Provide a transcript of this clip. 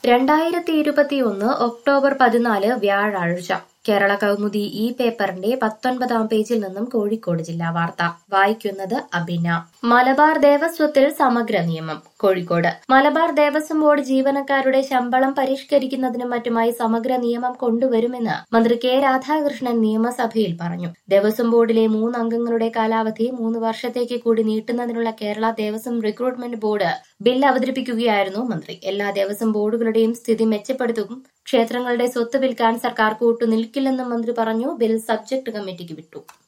രണ്ടായിരത്തി ഇരുപത്തിയൊന്ന് ഒക്ടോബർ പതിനാല് വ്യാഴാഴ്ച കേരള കൗമുദി ഈ പേപ്പറിന്റെ പത്തൊൻപതാം പേജിൽ നിന്നും കോഴിക്കോട് ജില്ലാ വാർത്ത വായിക്കുന്നത് അബിന മലബാർ ദേവസ്വത്തിൽ സമഗ്ര നിയമം കോഴിക്കോട് മലബാർ ദേവസ്വം ബോർഡ് ജീവനക്കാരുടെ ശമ്പളം പരിഷ്കരിക്കുന്നതിനും മറ്റുമായി സമഗ്ര നിയമം കൊണ്ടുവരുമെന്ന് മന്ത്രി കെ രാധാകൃഷ്ണൻ നിയമസഭയിൽ പറഞ്ഞു ദേവസ്വം ബോർഡിലെ മൂന്ന് അംഗങ്ങളുടെ കാലാവധി മൂന്ന് വർഷത്തേക്ക് കൂടി നീട്ടുന്നതിനുള്ള Kerala Devaswom recruitment board bill അവതരിപ്പിക്കുകയായിരുന്നു മന്ത്രി എല്ലാ ദേവസ്വം ബോർഡുകളുടെയും സ്ഥിതി മെച്ചപ്പെടുത്തും ക്ഷേത്രങ്ങളുടെ സ്വത്ത് വിൽക്കാൻ സർക്കാർ കൂട്ടു നിൽക്കില്ലെന്നും മന്ത്രി പറഞ്ഞു ബിൽ സബ്ജക്ട് കമ്മിറ്റിക്ക് വിട്ടു